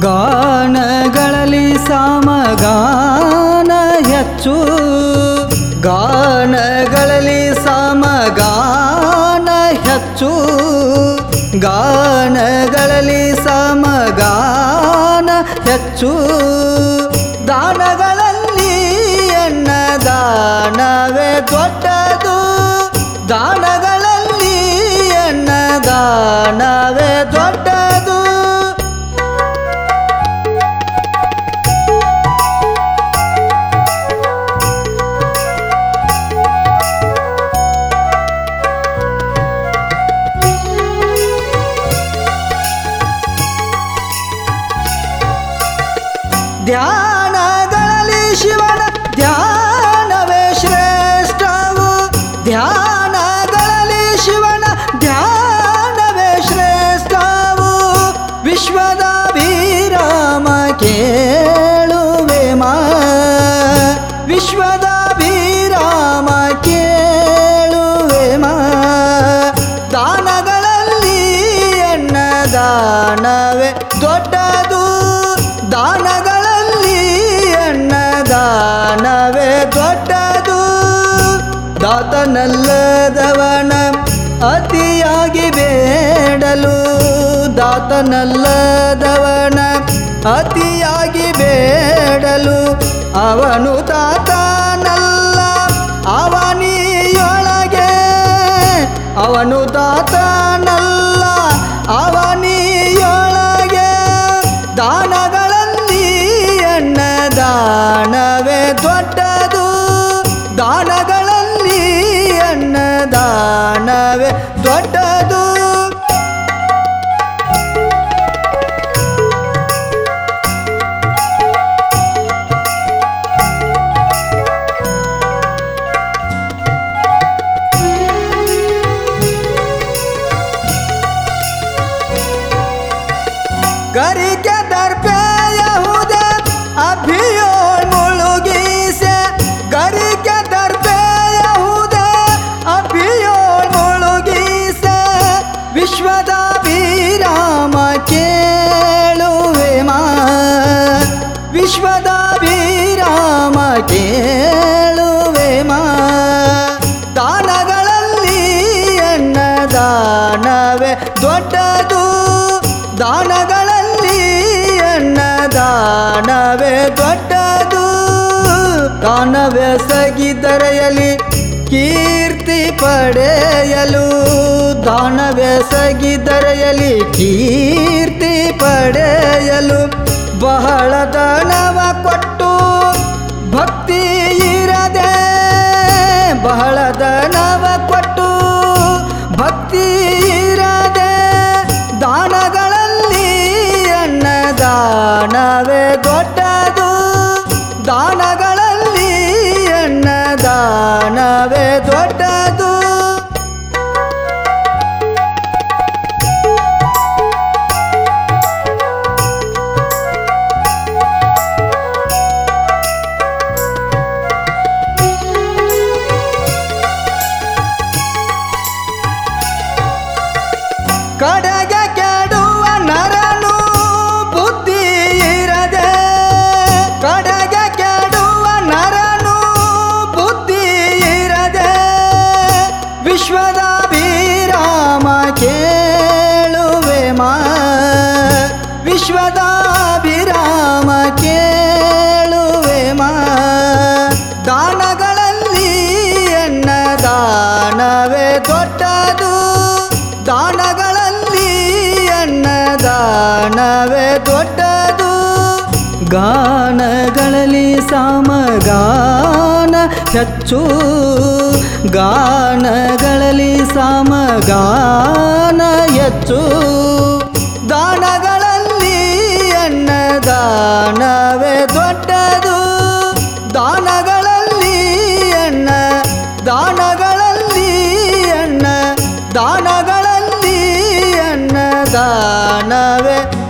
ಗಾನಗಳಲ್ಲಿ ಸಮಗಾನ ಹೆಚ್ಚು ಗಾನಗಳಲ್ಲಿ ಸಮಗಾನ ಹೆಚ್ಚು ಗಾನಗಳಲ್ಲಿ ಸಮಗಾನ ಹೆಚ್ಚು ದಾನಗಳಲ್ಲಿ ಎನ್ನ ದಾನವೇ ದೊಡ್ಡದು ದಾನಗಳಲ್ಲಿ ಎನ್ನ ದಾನವೇ ದೊಡ್ಡದು ಧ್ಯಾನಗಳಲ್ಲಿ ಶಿವನ ಧ್ಯಾನವೇ ಶ್ರೇಷ್ಠವು ಧ್ಯಾನಗಳಲ್ಲಿ ಶಿವನ ಧ್ಯಾನವೇ ಶ್ರೇಷ್ಠವು ವಿಶ್ವದ ವಿರಾಮ ಕೇಳುವೆ ಮಾ ವಿಶ್ವದ ವಿರಾಮ ಕೇಳುವೆ ಮಾ ದಾನಗಳಲ್ಲಿ ಎನ್ನ ದಾನವೇ ದೊಡ್ಡದು ದಾನಗಳಲ್ಲಿ ಎನ್ನ ದಾನವೇ ದೊಡ್ಡದು ದಾತನಲ್ಲದವನ ಅತಿಯಾಗಿ ಬೇಡಲು ದಾತನಲ್ಲದವನ ಅತಿಯಾಗಿ ಬೇಡಲು ಅವನು ದಾತನಲ್ಲ ಅವನಿಯೊಳಗೆ ಅವನು ದಾತನಲ್ಲ ಅವನಿಯೊಳಗೆ ದಾನಗಳಲ್ಲಿ ಎನ್ನ ದಾನವೇ ದೊಡ್ಡದು ದಾನಗಳಲ್ಲಿ ಎನ್ನ ದಾನವೇ ದೊಡ್ಡದು ಗರಿಕೆ ದರ್ಪೆ ಯಹುದ ಅಭಿಯೋಳ್ ಮುಳುಗಿಸೆ ಗರಿಕೆ ದರ್ಪೆ ಯಹುದ ಅಭಿಯೋಳ್ ಮುಳುಗಿಸೆ ವಿಶ್ವದ ವಿರಾಮ ಕೇಳುವೆ ಮಾ ವಿಶ್ವದ ವಿರಾಮ ಕೇಳುವೆ ಮಾ ದಾನಗಳಲ್ಲಿ ಎನ್ನ ದಾನವೇ ದೊಡ್ಡದು ದಾನಗಳಲ್ಲಿ ಎನ್ನ ದಾನವೇ ದೊಡ್ಡದು ದಾನವೇ ಸಗಿದರೆಯಲಿ ಕೀರ್ತಿ ಪಡೆಯಲು ದಾನವೇ ಸಗಿದರೆಯಲಿ ಕೀರ್ತಿ ಪಡೆಯಲು ಬಹಳ ದಾನವ ಕೊಟ್ಟು ಭಕ್ತಿ ಇರದೆ ಬಹಳ ದಾನವ ಕೊಟ್ಟು ಭಕ್ತಿ ಇರದೆ ದಾನಗಳಲ್ಲಿ ಎನ್ನ ದಾನವೇ ದೊಡ್ಡದು ದಾನಗಳಲ್ಲಿ ಎನ್ನ ದಾನವೇ ದೊಡ್ಡದು ಕಡೆಗೆ ಕೆಡುವ ನರನು ಬುದ್ಧಿ ಇರದೆ ಕಡೆಗೆ ಕೆಡುವ ನರನು ಬುದ್ಧಿ ಇರದೆ ವಿಶ್ವದ ವಿರಾಮ ಕೇಳುವೆ ಮಾ ವಿಶ್ವದ ವಿರಾಮ ಕೇಳುವೆ ಮಾ ದಾನಗಳಲ್ಲಿ ಎನ್ನ ದಾನವೇ ದೊಡ್ಡದು ದಾನಗಳಲ್ಲಿ ಎನ್ನ ದಾನವೇ ದೊಡ್ಡದು ಗಾನಗಳಲ್ಲಿ ಸಮಗಾನ ಹೆಚ್ಚು ಗಾನಗಳಲ್ಲಿ ಸಮಗಾನ ಹೆಚ್ಚು ದಾನಗಳಲ್ಲಿ ಎನ್ನ ದಾನವೇ ದೊಡ್ಡದು ದಾನಗಳಲ್ಲಿ ಎನ್ನ ದಾನಗಳಲ್ಲಿ ಎನ್ನ ದಾನಗಳಲ್ಲಿ ಎನ್ನ ದಾನವೇ